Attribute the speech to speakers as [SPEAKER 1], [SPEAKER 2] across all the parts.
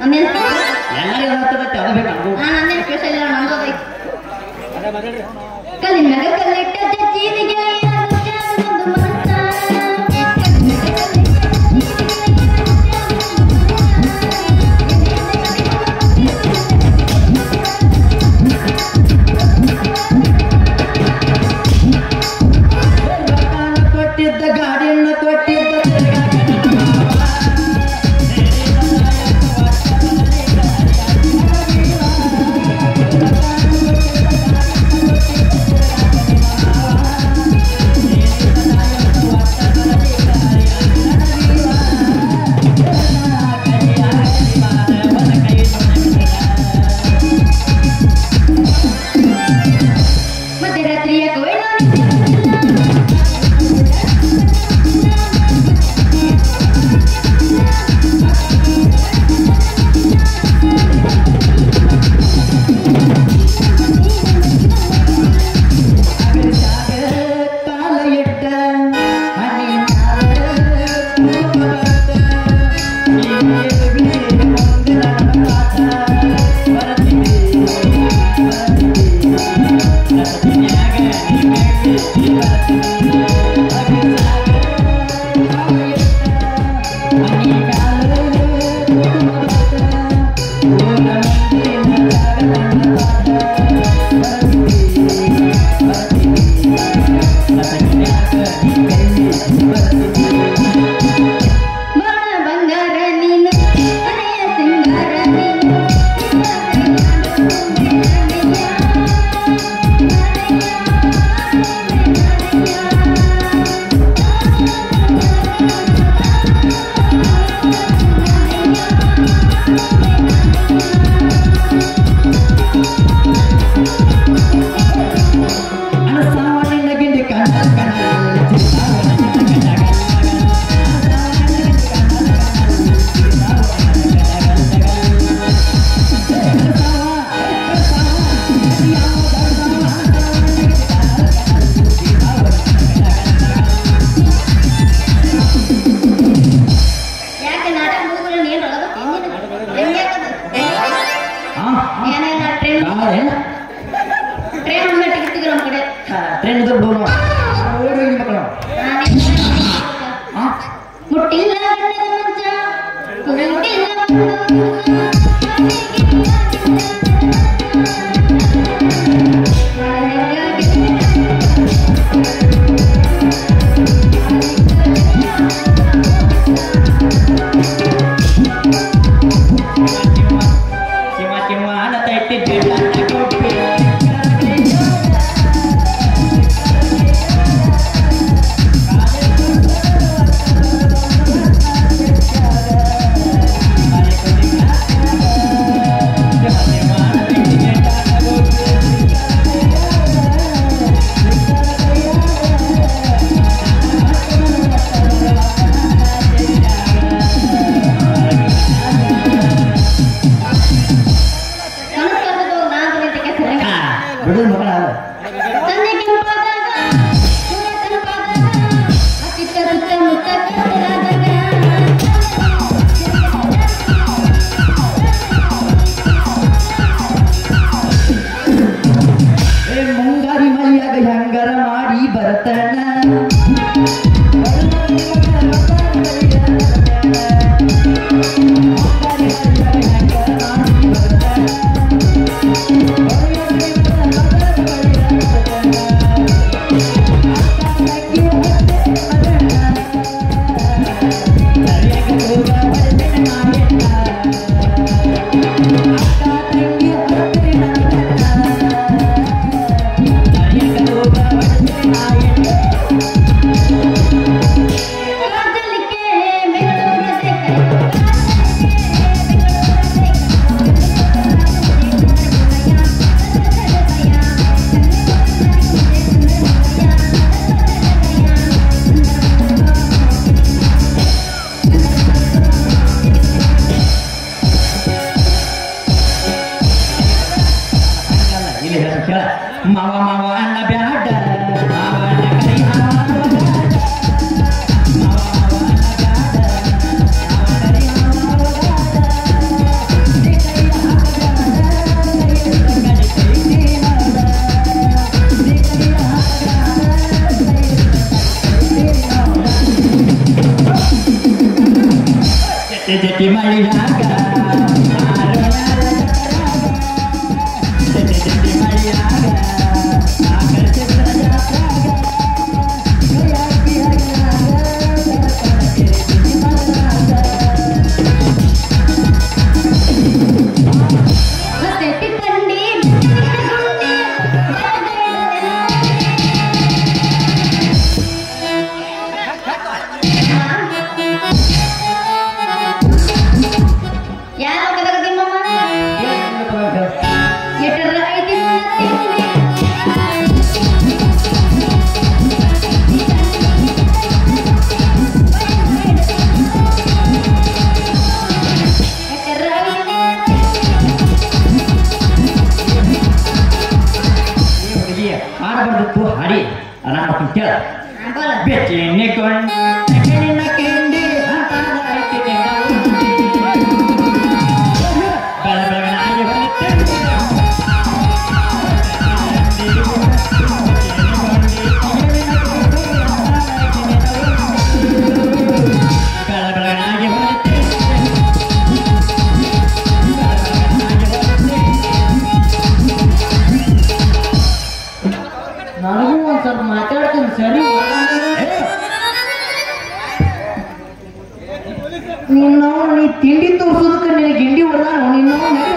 [SPEAKER 1] ನಮ್ಮೇನ್
[SPEAKER 2] ಎಲ್ಲರಿಗೂ ಹತ್ತದತ್ತೆ ಅದು ಬೇಕು ನಮಗೂ
[SPEAKER 1] ಹಾ ನಮ್ದೇನ್ ಸ್ಪೆಷಲ್ ಇಲ್ಲ ನಮ್ದು ಅದೈತಿ ಕಲ್ಲಿನ ಮ್ಯಾಗ ಕಲ್ಲಿಟ್ಟ ಜೀನಿಗೆ ಯಾರು ಜಾರದೊಂದು ಮನಸ್ಸ.
[SPEAKER 2] ಕೊಟ್ಟಿದ್ದ ಗಾಡಿಯನ್ನ ಕೊಟ್ಟಿದ್ದ
[SPEAKER 1] ಮಧ್ಯರಾತ್ರಿಯ ಕೋಯಿಲ
[SPEAKER 2] ಕಾಲ ಇಟ್ಟ ಹನಿ
[SPEAKER 1] ಬಾಳ ಬಂಗಾರ ನೀನು ಹಳೆಯ ಸಿಂಗಾರ ನೀನು ಯಾಕೆ ನಾಟಕ ಮುಗಿದ್ರೆ ನೀನು ಏನೇನ ಟ್ರೈನ್ ಟ್ರೈನ್ ಒಮ್ಮೆ ಟಿಕೆಟ್ ತೆಗಿರೋ ನಮ್ಮ ಕಡೆ
[SPEAKER 2] ಟ್ರೈನ್ ಮಕ್ಕಳು
[SPEAKER 1] ಮುಟ್ಟಿಲ್ಲ ಗಂಡನ ಮಂಚ ಮುಟ್ಟಿಲ್ಲ
[SPEAKER 2] ಕಿವ ಕಿವ ಅನ್ನತೈತಿ ಕೊಟ್ಟಿ
[SPEAKER 1] ಕನಸ್ಕಾಗದು ನಾಲ್ಕು ಗಂಟೆಗೆ ಸರಿಯಾಗಿ
[SPEAKER 2] ಬಿಡು ಮಗಳ
[SPEAKER 1] ಸಂಜೆ ಕೆಂಪಾದಾಗ ಸೂರ್ಯ ತಂಪಾದಾಗ ಅತ್ತಿತ್ತ ಸುತ್ತ ಮುತ್ತ ಕತ್ತಲಾದಾಗ
[SPEAKER 2] ಏ ಮುಂಗಾರಿ ಮೈಯಾಗ ಹೆಂಗರ ಮಾಡಿ ಬರತನ
[SPEAKER 1] ಕಾಜಲಿಕೆ ಬೆಂಗಳೂರದೆ
[SPEAKER 2] ಇಲ್ಲಿ ಹೇಳ ಕೇಳ ಮಾವ ಮಾವ ಅನ್ನ ಬ್ಯಾಡ ಮಾವನ ಕೈ ಹಾವ ಬ್ಯಾಡ. ಮಾವ ಮಾವ ಅನ್ನ ಬ್ಯಾಡ ಮಾವ ಕೈ ಹಾವ ಬ್ಯಾಡ. ಜಟ್ಟಿ ಜಟ್ಟಿ ಮಳಿಯಾಗ ಜಟ್ಟಿ ಜಟ್ಟಿ ಮಳಿಯಾಗ ಸಾಗರ ಚಿತ್ರ ಜಾತ್ರಾಗ ಕೈಯಾಗಿ ಹರಿಯಾಗ ಕರಕರ ಮಲ್ಲಾಗ
[SPEAKER 1] ಮತ್ತೆ ಟಿಪ್ಪಂಡಿ ಯಾರು ಕದಗದಿಮ್ಮಮ್ಮ ಎಟರ ಐತಿ ಎಟರ ಐತಿ
[SPEAKER 2] ಹುಡುಗಿ ಆಡಬಾರ್ದಿತ್ತು ಹಾಡಿ ಅದ ಮಾಡ್ತೀನಿ ಕೇಳ
[SPEAKER 1] ಬೋಲ
[SPEAKER 2] ಬೆಟ್ಟಿನ ಕೊಂಡ ಕೆಣಿನ ಕೆಂಡಿ ಅಂತಾದ ಐತಿ ನಿನ್ನ ಉಂಡಿ. ಬೆಳ ಬೆಳಗನಾಗಿ ಬರುತ್ತೆ. ಬೆಳ ಬೆಳಗನಾಗಿ ಬರುತ್ತೆ.
[SPEAKER 3] ನನಗೂ ಒಂದ್ ಸ್ವಲ್ಪ ಮಾತಾಡ್ತೀನಿ ಸರಿ ನಿನ್ನ ನೀ ತಿಂಡಿ ತೋರ್ಸೋದಕ್ಕೆ ನಿನಗೆ ಗಿಂಡಿ ಹೊಡೆದ ನಿನ್ನ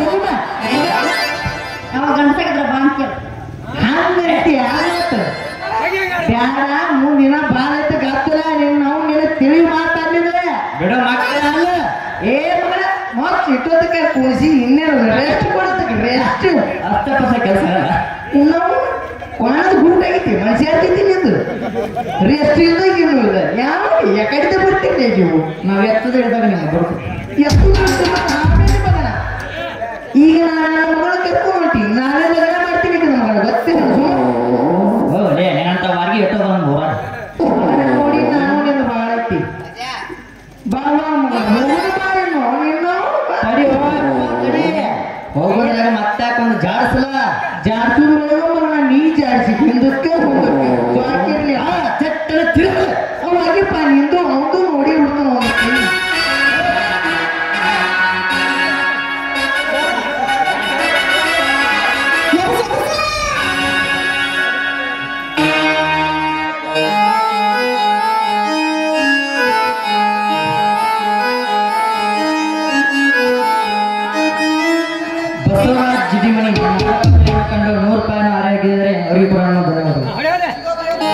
[SPEAKER 1] ಅವ ಗಂಡಸಾಗಿದ್ರ ಬಾ ಅಂತ ಕೇಳು
[SPEAKER 3] ಹಂಗೈತಿ ಯಾವತ್ತ ಬ್ಯಾಡ ಮುಂದಿನ ಬಾಳ ಐತೆ ಗತ್ತಲ ನಿನ್ನ ನಾವು ನಿನ್ನ ತಿಳಿ ಮಾತಾಡಿದ್ರೆ
[SPEAKER 2] ಬಿಡೋ ಮಕ್ಕಳ ಅಲ್ಲ
[SPEAKER 3] ಏ ಮಗಳ ಮತ್ ಇಟ್ಟೋದಕ್ಕೆ ಕೂಸಿ ಇನ್ನೇನು ರೆಸ್ಟ್ ಕೊಡೋದಕ್ಕೆ ರೆಸ್ಟ್
[SPEAKER 2] ಅಷ್ಟಪಸ ಕೆಲಸ ಅಲ್ಲ
[SPEAKER 3] ನಾವು ಕೊಣದ ಗುರುಟಾಗೈತಿ ಮನುಷ್ಯ ಆಗ್ತೈತಿ ನಿಂದು ರೆಸ್ಟ್ ಇಲ್ದಾಗ ಏನು ಇಲ್ಲ ಯಾವ ಯಾಕಡೆ ಬರ್ತೀನಿ ನೀವು
[SPEAKER 2] ನಾವ್ ಎತ್ತದ ಹಿಡಿದಾಗ ನಿಮ್ಗೆ ಬರ್ತೀವಿ
[SPEAKER 3] ಎಷ್ಟು ಆಮೇಲೆ ಮಗನ ಈಗ ನಾನು ನನ್ನ ಮಗಳ ಕರ್ಕೊಂಡು ಹೊಂಟೀನಿ ನಾಳೆ ಲಗ್ನ ಮಾಡ್ತೀನಿ ಈಗ ನನ್ನ ಮಗಳ ಗೊತ್ತಿಲ್ಲ
[SPEAKER 2] ಓ ಲೇ ನಿನ್ನಂತ ವಾರ್ಗಿ ಎಷ್ಟೋ ಬಂದು ಹೋರ
[SPEAKER 3] ನೋಡಿ ನಾನು ನಿನ್ನ ಭಾಳ ಐತಿ ಬಾ ಬಾ ಮಗ ಹೋಗೋಣ ಬಾ ಏನು ನಿನ್ನ
[SPEAKER 2] ತಡಿ ತಡಿ ಹೋಗೋದ್ರಾಗ ಮತ್ತೆ ಒಂದು ಜಾಡ್ಸಲ
[SPEAKER 3] ಜಾಡ್ಸಿದ್ರು ಮಗನ ನೀ ಜಾಡ್ಸಿ ಹಿಂದಕ್ಕೆ ಮುಂದಕ್ಕೆ ಜಾಕಿರ್ಲಿ
[SPEAKER 2] ಆ ಚಟ್ಟನ ತಿರುಗ
[SPEAKER 3] ಅವಾಗಿಪ್ಪ ನಿಂದು ಅವನು ನೋಡಿ ಬಿಡ್ತಾನ ಅವನು
[SPEAKER 2] ಬಸವರಾಜ್ ಜಿಡಿಮಣಿ ಕಂಡು ನೂರು ರೂಪಾಯಿನ ಆರೋಗ್ಯದರೆ ಅವರಿಗೆ ಕೂಡ ಧನ್ಯವಾದಗಳು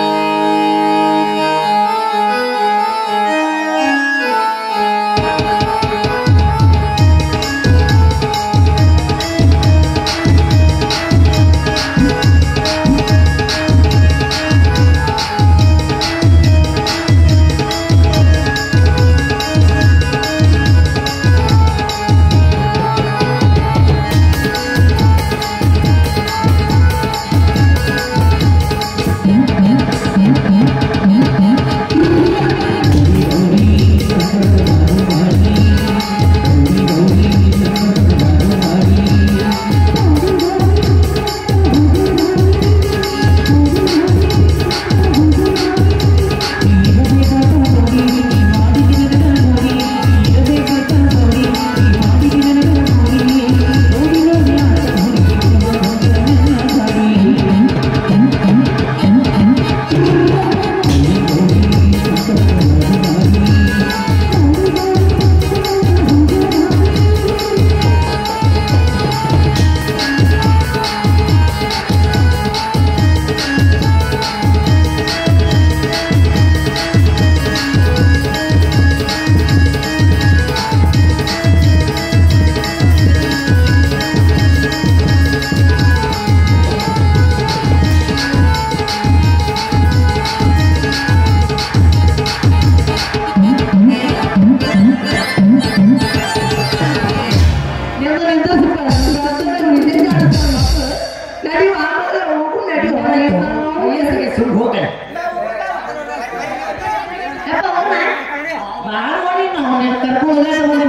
[SPEAKER 3] ನಿಂದು ನಿಂತ ನಿದ್ದೆ ನಡಿ ಆಮೇಲೆ ಹೋಗು ನಡಿ
[SPEAKER 2] ವಯಸ್ಸಿಗೆ ಸುಳ್ಳು ಹೋಗ್ತಾನೆ
[SPEAKER 1] ಯಪ್ಪ ಹೋಗ್ಮ
[SPEAKER 3] ಬಾಳ ಮಾಡಿ ನಾವು ಕರ್ಕೊಂಡು ಹೋದಾಗ